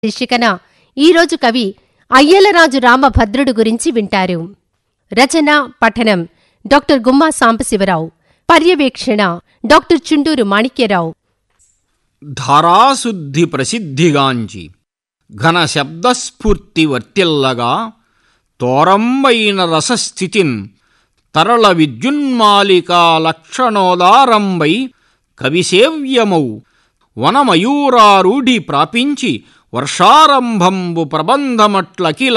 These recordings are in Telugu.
శీర్షికన ఈరోజు కవి అయ్యలరాజు రామభద్రుడు గురించి వింటారు రచన పఠనం డాక్టర్ గుమ్మా సాంబశివరావు పర్యవేక్షణ డాక్టర్ చుండూరు మాణిక్యరావు ధారాశుద్ధి ప్రసిద్ధిగాంచి ఘన శబ్దస్ఫూర్తి వర్తిల్లగా తోరంబైన రసస్థితిన్ తరళ విద్యున్మాలికా లక్షణోదారంబై కవిసేవ్యమౌ వనమయూరారూఢి ప్రాపించి వర్షారంభంబు ప్రబంధమట్లకిల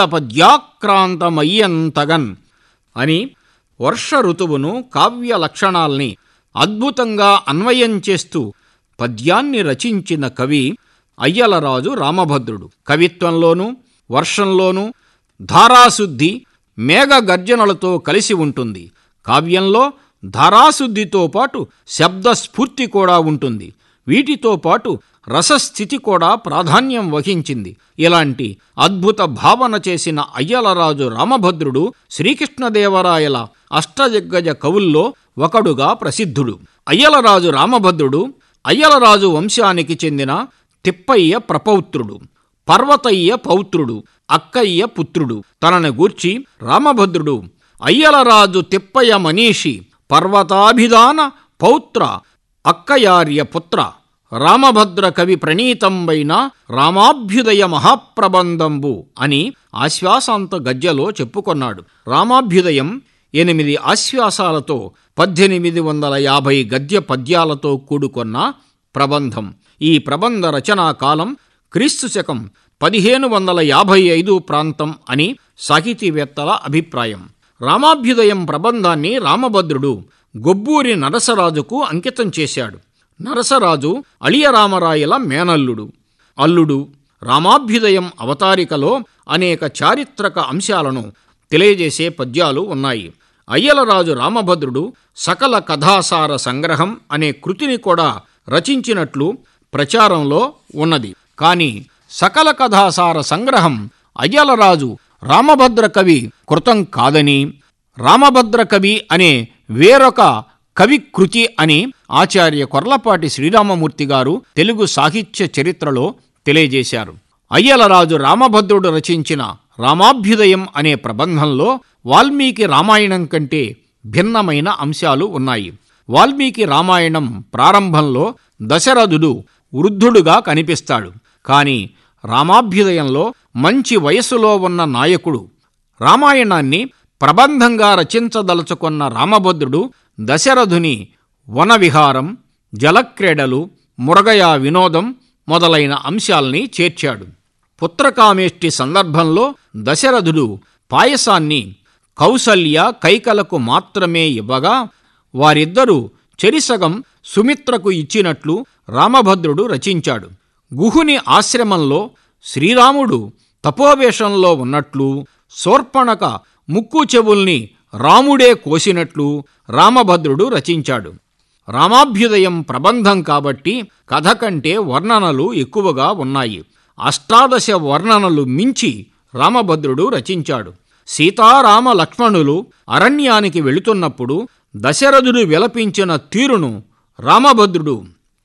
పద్యాక్రాంతమయ్యంతగన్ అని వర్ష ఋతువును కావ్య లక్షణాల్ని అద్భుతంగా అన్వయం చేస్తూ పద్యాన్ని రచించిన కవి అయ్యలరాజు రామభద్రుడు కవిత్వంలోనూ వర్షంలోనూ ధారాశుద్ధి మేఘ గర్జనలతో కలిసి ఉంటుంది కావ్యంలో ధారాశుద్ధితో పాటు శబ్దస్ఫూర్తి కూడా ఉంటుంది వీటితో పాటు రసస్థితి కూడా ప్రాధాన్యం వహించింది ఇలాంటి అద్భుత భావన చేసిన అయ్యలరాజు రామభద్రుడు శ్రీకృష్ణదేవరాయల అష్టదిగ్గజ కవుల్లో ఒకడుగా ప్రసిద్ధుడు అయ్యలరాజు రామభద్రుడు అయ్యలరాజు వంశానికి చెందిన తిప్పయ్య ప్రపౌత్రుడు పర్వతయ్య పౌత్రుడు అక్కయ్య పుత్రుడు తనని గూర్చి రామభద్రుడు అయ్యలరాజు తిప్పయ్య మనీషి పర్వతాభిధాన పౌత్ర అక్కయార్య పుత్ర రామభద్ర కవి ప్రణీతంబైన రామాభ్యుదయ మహాప్రబంధంబు అని ఆశ్వాసాంత గజ్జలో చెప్పుకొన్నాడు రామాభ్యుదయం ఎనిమిది ఆశ్వాసాలతో పద్దెనిమిది వందల యాభై గద్య పద్యాలతో కూడుకొన్న ప్రబంధం ఈ ప్రబంధ రచనా కాలం క్రీస్తు శకం పదిహేను వందల యాభై ఐదు ప్రాంతం అని సాహితీవేత్తల అభిప్రాయం రామాభ్యుదయం ప్రబంధాన్ని రామభద్రుడు గొబ్బూరి నరసరాజుకు అంకితం చేశాడు నరసరాజు అళియరామరాయల మేనల్లుడు అల్లుడు రామాభ్యుదయం అవతారికలో అనేక చారిత్రక అంశాలను తెలియజేసే పద్యాలు ఉన్నాయి అయ్యలరాజు రామభద్రుడు సకల కథాసార సంగ్రహం అనే కృతిని కూడా రచించినట్లు ప్రచారంలో ఉన్నది కాని సకల కథాసార సంగ్రహం అయ్యలరాజు రామభద్ర కవి కృతం కాదని రామభద్ర కవి అనే వేరొక కవి కృతి అని ఆచార్య కొర్లపాటి శ్రీరామమూర్తి గారు తెలుగు సాహిత్య చరిత్రలో తెలియజేశారు అయ్యలరాజు రామభద్రుడు రచించిన రామాభ్యుదయం అనే ప్రబంధంలో వాల్మీకి రామాయణం కంటే భిన్నమైన అంశాలు ఉన్నాయి వాల్మీకి రామాయణం ప్రారంభంలో దశరథుడు వృద్ధుడుగా కనిపిస్తాడు కాని రామాభ్యుదయంలో మంచి వయస్సులో ఉన్న నాయకుడు రామాయణాన్ని ప్రబంధంగా రచించదలుచుకున్న రామభద్రుడు దశరథుని వనవిహారం జలక్రీడలు మురగయా వినోదం మొదలైన అంశాల్ని చేర్చాడు పుత్రకామేష్టి సందర్భంలో దశరథుడు పాయసాన్ని కౌసల్య కైకలకు మాత్రమే ఇవ్వగా వారిద్దరూ చెరిసగం సుమిత్రకు ఇచ్చినట్లు రామభద్రుడు రచించాడు గుహుని ఆశ్రమంలో శ్రీరాముడు తపోవేషంలో ఉన్నట్లు శోర్పణక ముక్కు చెవుల్ని రాముడే కోసినట్లు రామభద్రుడు రచించాడు రామాభ్యుదయం ప్రబంధం కాబట్టి కథ కంటే వర్ణనలు ఎక్కువగా ఉన్నాయి అష్టాదశ వర్ణనలు మించి రామభద్రుడు రచించాడు సీతారామ లక్ష్మణులు అరణ్యానికి వెళుతున్నప్పుడు దశరథుడు విలపించిన తీరును రామభద్రుడు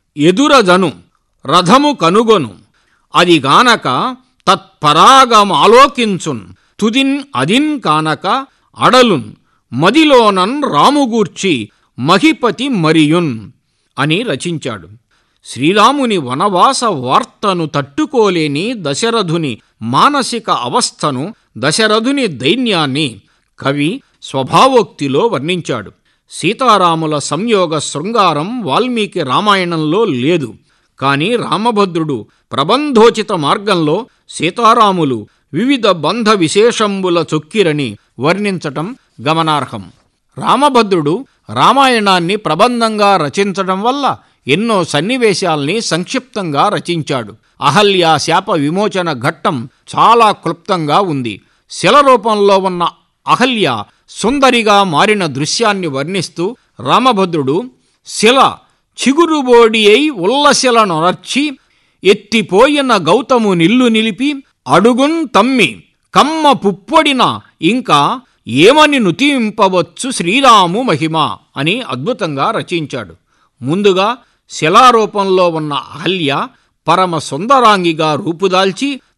ఎదురజను రథము కనుగొను అది గానక తత్పరాగమాలోకించున్ తుదిన్ అదిన్ కానక అడలున్ మదిలోనన్ రాముగూర్చి మహిపతి మరియున్ అని రచించాడు శ్రీరాముని వనవాస వార్తను తట్టుకోలేని దశరథుని మానసిక అవస్థను దశరథుని దైన్యాన్ని కవి స్వభావోక్తిలో వర్ణించాడు సీతారాముల సంయోగ శృంగారం వాల్మీకి రామాయణంలో లేదు కాని రామభద్రుడు ప్రబంధోచిత మార్గంలో సీతారాములు వివిధ బంధ విశేషంబుల చొక్కిరని వర్ణించటం గమనార్హం రామభద్రుడు రామాయణాన్ని ప్రబంధంగా రచించడం వల్ల ఎన్నో సన్నివేశాల్ని సంక్షిప్తంగా రచించాడు అహల్య శాప విమోచన ఘట్టం చాలా క్లుప్తంగా ఉంది శిల రూపంలో ఉన్న అహల్య సుందరిగా మారిన దృశ్యాన్ని వర్ణిస్తూ రామభద్రుడు శిల చిగురుబోడి అయి ఉల్లశిలనొనర్చి ఎత్తిపోయిన గౌతము నిల్లు నిలిపి అడుగున్ తమ్మి కమ్మ పుప్పొడిన ఇంకా ఏమని నుతింపవచ్చు శ్రీరాము మహిమ అని అద్భుతంగా రచించాడు ముందుగా శిలారూపంలో ఉన్న అహల్య పరమ సుందరాంగిగా రూపుదాల్చి